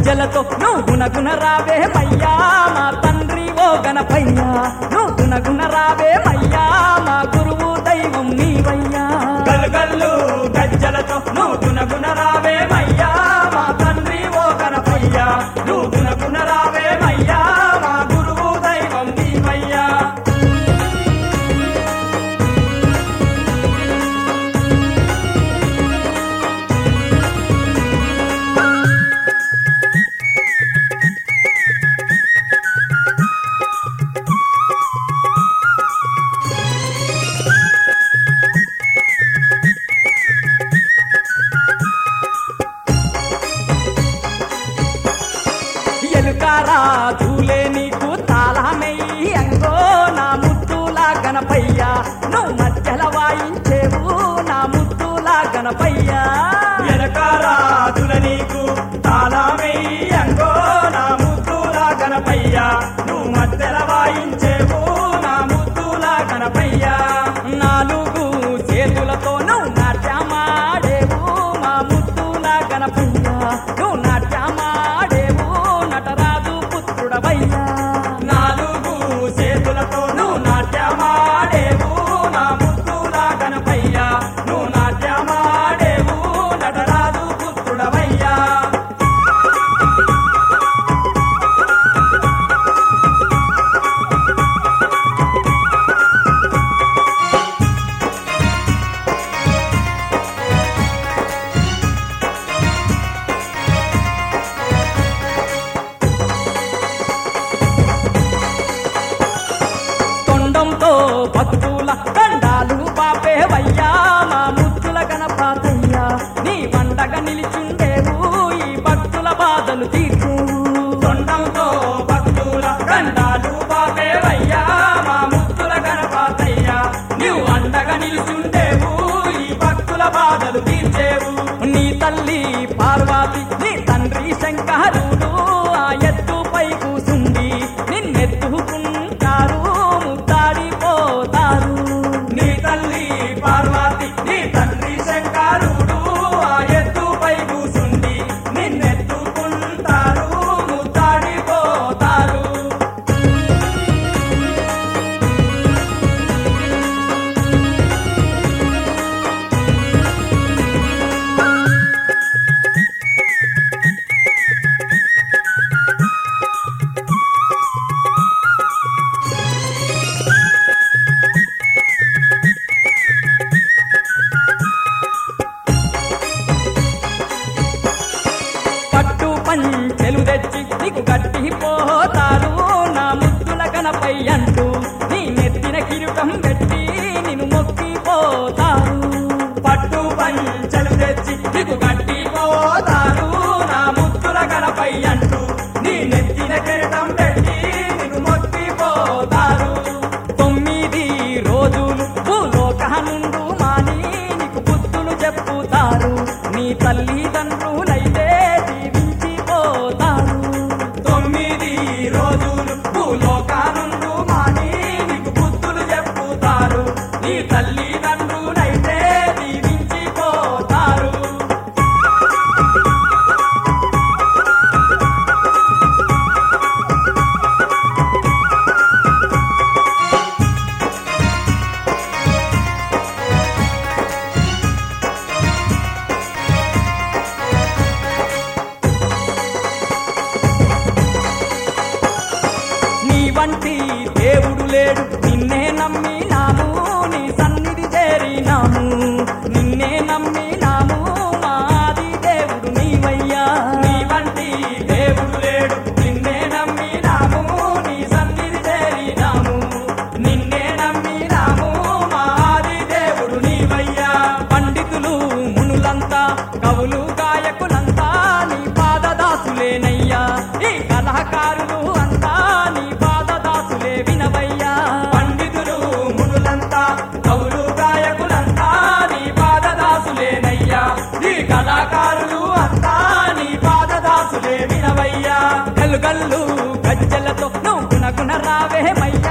గజ్జలతో నువ్వు గుణగుణ రావే మయ్యా మా తండ్రి ఓ గణపయ్యా నువ్వు గుణగుణ రావే మయ్యా మా గురువు దైవం నీవయ్యా గల్గల్లు గజ్జలతో నువ్వు గుణగుణ రావే మయ్యా మా తండ్రి ఓ గణపయ్యా నువ్వు గుణగుణ రావే మయ్యా మా గురువు దైవం నీవయ్యా ఎలుకారా చూలే నీకు తాళమెయ్యి అంగో నా ముద్దులా గణపయ్యా నువ్వు మధ్యల వాయించేవు నా ముద్దులా గణపయ్యా ఎలకారా తుల నీకు తాళమెయ్యి అంగో నా ముద్దులా గణపయ్యా నువ్వు మధ్యల వాయించేవు నా ముద్దులా గణపయ్యా నాలుగు చేతులతో నువ్వు నాట్యమాడేవు మా ముద్దులా గణపయ్యా నువ్వు నాట్యమాడేవు నటరాజు పుత్రుడవయ్యా నాలుగు చేతులతో నువ్వు నాట్యమాడేవు నా ముద్దులా గణపయ్యా నువ్వు నాట్యమాడేవు నటరాజు పుత్రుడవయ్యా తొండంతో భక్తుల దండాలు పాపేవయ్యా మా ముద్దుల గణపాతయ్యా నీ వండగా నిలిచుండేవు ఈ భక్తుల బాధలు తీర్చేవు తొండంతో భక్తుల దండాలు పాపేవయ్యా మా ముద్దుల గణపాతయ్యా నీవు అండగా నిలిచుండేవు ఈ భక్తుల బాధలు తీర్చేవు నీ తల్లి పార్వతి నీ తండ్రి శంకరుడు ఆ ఎత్తుపై కూసుండి నిన్నెత్తుకుంటారు ముద్దాడిపోతారు నీ తల్లి పార్వతి నీ తండ్రి శంకరుడు ఆ ఎత్తుపై కూసుండి నిన్నెత్తుకుంటారు ముద్దాడిపోతారు పట్టు పంచెలు తెచ్చి నీకు గట్టి పోతారు నా ముద్దుల గణపై అంటూ నీ నెత్తిన కిరీటం పెట్టి నిన్ను మొక్కిపోతారు పట్టు పంచెలు తెచ్చి నీకు గట్టి పోతారు నా ముద్దుల గణపై అంటూ నీ నెత్తిన కిరీటం పెట్టి నిన్ను మొక్కిపోతారు తొమ్మిది రోజులు భూలోకనుండు మాని నీకు బుద్ధులు చెప్పుతారు నీ తల్లిదండ్రులైతే జీవించిపోతారు తొమ్మిది రోజులు భూలోకానుండు మాని నీకు బుద్ధులు చెప్పుతారు నీ తల్లిదండ్రులైతే జీవించిపోతారు నీ వంటి దేవుడు లేడు నిన్నే నమ్మినాము నీ సన్నిధి చేరినాము నిన్నే నమ్మినాము మాది దేవుడు నీవయ్యా నీ వంటి దేవుడు లేడు నిన్నే నమ్మినాము నీ సన్నిధి చేరినాము నిన్నే నమ్మినాము మాది దేవుడు నీవయ్యా పండితులు మునులంతా కవులు గాయకులంతా నీ పాదదాసులేనయ్యా ఈ కళాకారులు అంతా నీ పాదదాసులే వినవయ్యా పండితులు మునులంతా కవులు గాయకులంతా నీ పాదదాసులేనయ్యా ఈ కళాకారులు అంతా నీ పాదదాసులే వినవయ్యా గల్లు గల్లు గజ్జలతో నువ్వు గుణగుణ రావే మయ్యా